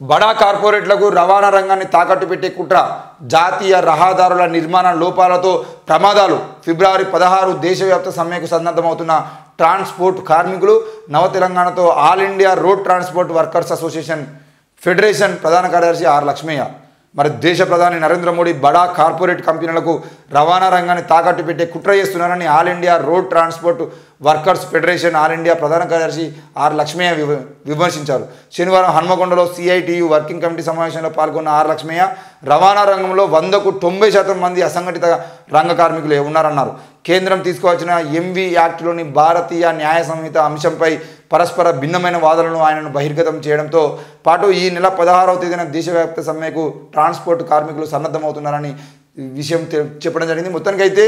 బడా కార్పొరేట్లకు రవాణా రంగాన్ని తాకట్టు పెట్టే కుట్ర జాతీయ రహదారుల నిర్మాణ లోపాలతో ప్రమాదాలు ఫిబ్రవరి పదహారు దేశవ్యాప్త సమ్మెకు సన్నద్ధమవుతున్న ట్రాన్స్పోర్ట్ కార్మికులు నవ తెలంగాణతో all India road transport workers association federation ప్రధాన కార్యదర్శి ఆర్ లక్ష్మయ్య మరి దేశ ప్రధాని నరేంద్ర మోడీ బడా కార్పొరేట్ కంపెనీలకు రవాణా రంగాన్ని తాకట్టు పెట్టే కుట్ర చేస్తున్నారని all India road transport workers federation all India ప్రధాన కార్యదర్శి ఆర్ లక్ష్మయ్య వివ- విమర్శించారు శనివారం హన్మకొండలో సిఐటియు వర్కింగ్ కమిటీ సమావేశంలో పాల్గొన్న ఆర్ లక్ష్మయ్య రవాణా రంగంలో వందకు తొంభై శాతం మంది అసంఘటిత రంగ కార్మికులే ఉన్నారన్నారు కేంద్రం తీసుకువచ్చిన ఎంవి యాక్ట్లోని భారతీయ న్యాయ సంహిత అంశంపై పరస్పర భిన్నమైన వాదనలను ఆయనను బహిర్గతం చేయడంతో పాటు ఈ నెల పదహారవ తేదీన దేశవ్యాప్త సమ్మెకు ట్రాన్స్పోర్ట్ కార్మికులు సన్నద్ధమవుతున్నారని ఈ విషయం తె- చెప్పడం జరిగింది మొత్తానికైతే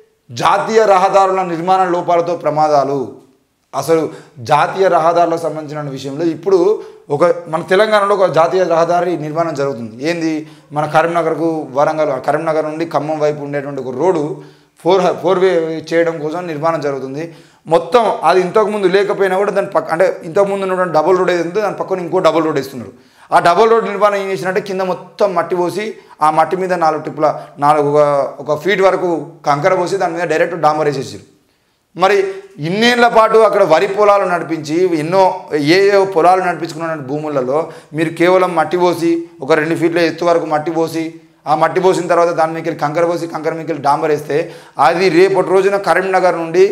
జాతీయ రహదారుల నిర్మాణ లోపాలతో ప్రమాదాలు అసలు జాతీయ రహదారులకు సంబంధించిన విషయంలో ఇప్పుడు ఒక మన తెలంగాణలో ఒక జాతీయ రహదారి నిర్మాణం జరుగుతుంది ఏంది మన కరీంనగర్కు వరంగల్ కరీంనగర్ నుండి ఖమ్మం వైపు ఉండేటువంటి ఒక రోడ్డు ఫోర్ ఫోర్ వే చేయడం కోసం నిర్మాణం జరుగుతుంది మొత్తం అది ఇంతకుముందు లేకపోయినా కూడా దాని పక్క అంటే ఇంతకుముందు ఉన్నటువంటి డబుల్ రోడ్ ఏది ఉందో దాని పక్కన ఇంకో డబుల్ రోడ్ వేస్తున్నారు ఆ డబుల్ రోడ్ నిర్మాణం ఏం చేసినట్టే కింద మొత్తం మట్టి పోసి ఆ మట్టి మీద నాలుగు టిప్పుల నాలుగు ఒక- ఒక ఫీట్ వరకు కంకర పోసి దాని మీద డైరెక్ట్ డాంబర్ వేసేసారు మరి ఇన్నేళ్ల పాటు అక్కడ వరి పొలాలు నడిపించి ఎన్నో ఏ ఏ పొలాలు నడిపించుకున్న భూములలో మీరు కేవలం మట్టి పోసి ఒక రెండు ఫీట్ల ఎత్తు వరకు మట్టి పోసి ఆ మట్టి పోసిన తర్వాత దాని మీకు కంకర పోసి కంకర మీకు డాంబర్ వేస్తే అది రేపటి రోజున కరీంనగర్ నుండి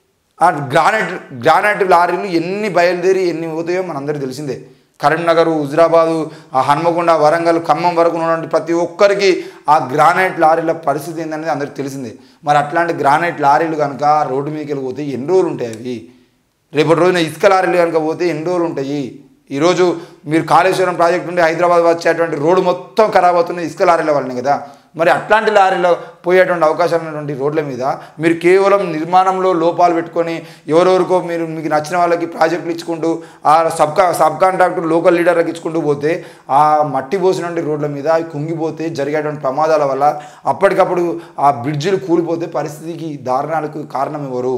ఆ గ్రానైట్ గ్రానైట్ లారీలు ఎన్ని బయలుదేరి ఎన్ని పోతాయో మనందరికీ తెలిసిందే కరీంనగర్ హుజరాబాదు ఆ హన్మకొండ వరంగల్ ఖమ్మం వరకు ఉన్నటువంటి ప్రతి ఒక్కరికి ఆ గ్రానైట్ లారీల పరిస్థితి ఏందనేది అందరికీ తెలిసిందే మరి అట్లాంటి గ్రానైట్ లారీలు కనుక ఆ రోడ్డు మీదకి వెళ్ళి పోతే ఎన్ని రోజులు ఉంటాయి అవి రేపటి రోజున ఇసుక లారీలు కనుక పోతే ఎన్ని రోజులు ఉంటాయి ఈరోజు మీరు కాళేశ్వరం ప్రాజెక్ట్ నుండి హైదరాబాద్ వచ్చేటువంటి రోడ్డు మొత్తం ఖరాబ్ అవుతుంది ఇసుక లారీల వల్లనే కదా మరి అట్లాంటి లారీలో పోయేటువంటి అవకాశాలు ఉన్నటువంటి రోడ్ల మీద మీరు కేవలం నిర్మాణంలో లోపాలు పెట్టుకొని ఎవరెవరికో మీరు మీకు నచ్చిన వాళ్ళకి ప్రాజెక్టులు ఇచ్చుకుంటూ ఆ సబ్ కా సబ్ కాంట్రాక్టర్ లోకల్ లీడర్లకు ఇచ్చుకుంటూ పోతే ఆ మట్టి పోసినటువంటి రోడ్ల మీద అవి కుంగిపోతే జరిగేటువంటి ప్రమాదాల వల్ల అప్పటికప్పుడు ఆ బ్రిడ్జిలు కూలిపోతే పరిస్థితికి దారుణాలకు కారణం ఎవరు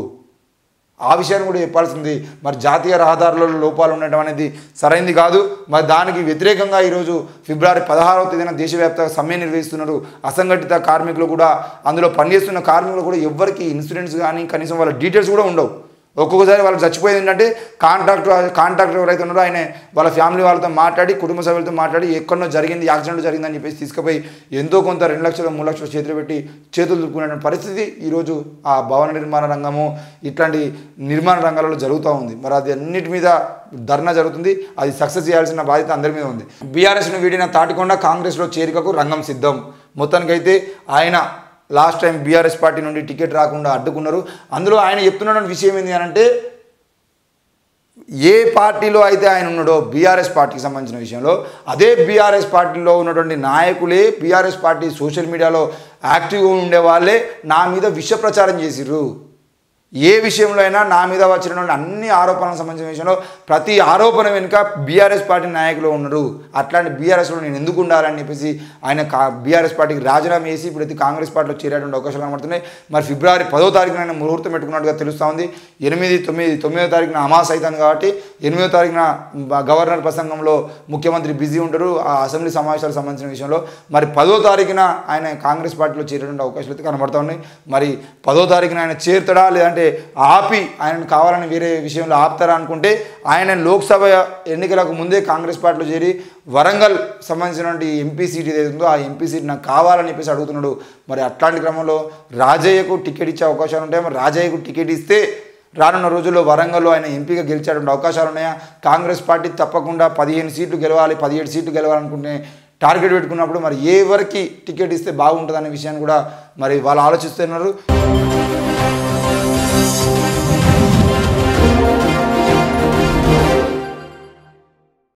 ఆ విషయాన్ని కూడా చెప్పాల్సింది మరి జాతీయ రహదారులలో లోపాలు ఉండటం అనేది సరైంది కాదు మరి దానికి వ్యతిరేకంగా ఈరోజు ఫిబ్రవరి పదహారవ తేదీన దేశవ్యాప్తంగా సమ్మె నిర్వహిస్తున్నారు అసంఘటిత కార్మికులు కూడా అందులో పనిచేస్తున్న కార్మికులు కూడా ఎవ్వరికి ఇన్సూరెన్స్ కానీ కనీసం వాళ్ళ డీటెయిల్స్ కూడా ఉండవు ఒక్కొక్కసారి వాళ్ళు చచ్చిపోయేది ఏంటంటే కాంట్రాక్టర్ కాంట్రాక్టర్ ఎవరైతే ఉన్నారో ఆయన వాళ్ళ ఫ్యామిలీ వాళ్ళతో మాట్లాడి కుటుంబ సభ్యులతో మాట్లాడి ఎక్కడో జరిగింది యాక్సిడెంట్ జరిగిందని చెప్పేసి తీసుకుపోయి ఎంతో కొంత రెండు లక్షలు మూడు లక్షలు చేతులు పెట్టి చేతులు దుక్కునే పరిస్థితి ఈరోజు ఆ భవన నిర్మాణ రంగము ఇట్లాంటి నిర్మాణ రంగాలలో జరుగుతూ ఉంది మరి అది అన్నిటి మీద ధర్నా జరుగుతుంది అది సక్సెస్ చేయాల్సిన బాధ్యత అందరి మీద ఉంది బీఆర్ఎస్ను వీడిన తాటికొండ కాంగ్రెస్లో చేరికకు రంగం సిద్ధం మొత్తానికైతే ఆయన లాస్ట్ టైం బీఆర్ఎస్ పార్టీ నుండి టికెట్ రాకుండా అడ్డుకున్నారు అందులో ఆయన చెప్తున్న విషయం ఏంటి అని అంటే ఏ పార్టీలో అయితే ఆయన ఉన్నాడో బీఆర్ఎస్ పార్టీకి సంబంధించిన విషయంలో అదే బీఆర్ఎస్ పార్టీలో ఉన్నటువంటి నాయకులే బీఆర్ఎస్ పార్టీ సోషల్ మీడియాలో యాక్టివ్గా ఉండే వాళ్ళే నా మీద విష ప్రచారం చేసిర్రు ఏ విషయంలో అయినా నా మీద వచ్చినటువంటి అన్ని ఆరోపణలకు సంబంధించిన విషయంలో ప్రతి ఆరోపణ వెనుక బీఆర్ఎస్ పార్టీ నాయకులు ఉన్నారు అట్లాంటి బీఆర్ఎస్లో నేను ఎందుకు ఉండాలని చెప్పేసి ఆయన కా బీఆర్ఎస్ పార్టీకి రాజీనామా చేసి ఇప్పుడైతే కాంగ్రెస్ పార్టీలో చేరేటువంటి అవకాశాలు కనబడుతున్నాయి మరి ఫిబ్రవరి పదో తారీఖున ఆయన ముహూర్తం పెట్టుకున్నట్టుగా తెలుస్తూ ఉంది ఎనిమిది తొమ్మిది తొమ్మిదో తారీఖున అమాస్ అవుతాను కాబట్టి ఎనిమిదో తారీఖున బ- గవర్నర్ ప్రసంగంలో ముఖ్యమంత్రి బిజీ ఉంటారు ఆ అసెంబ్లీ సమావేశాలకు సంబంధించిన విషయంలో మరి పదో తారీఖున ఆయన కాంగ్రెస్ పార్టీలో చేరేటువంటి అవకాశాలు అయితే కనబడుతూ ఉన్నాయి మరి పదో తారీఖున ఆయన చేరుతాడా లేదంటే ఆపి ఆయనను కావాలని వేరే విషయంలో ఆపుతారా అనుకుంటే ఆయన లోక్సభ ఎన్నికలకు ముందే కాంగ్రెస్ పార్టీలో చేరి వరంగల్ సంబంధించినటువంటి ఎంపీ సీట్ ఏదైతే ఉందో ఆ ఎంపీ సీట్ నాకు కావాలని చెప్పేసి అడుగుతున్నాడు మరి అట్లాంటి క్రమంలో రాజయ్యకు టికెట్ ఇచ్చే అవకాశాలు ఉంటాయి మరి రాజయ్యకు టికెట్ ఇస్తే రానున్న రోజుల్లో వరంగల్లో ఆయన ఎంపీగా గెలిచేటువంటి అవకాశాలు ఉన్నాయా కాంగ్రెస్ పార్టీ తప్పకుండా పదిహేను సీట్లు గెలవాలి పదిహేడు సీట్లు గెలవాలనుకుంటే టార్గెట్ పెట్టుకున్నప్పుడు మరి ఎవరికి టికెట్ ఇస్తే బాగుంటుందనే విషయాన్ని కూడా మరి వాళ్ళు ఆలోచిస్తున్నారు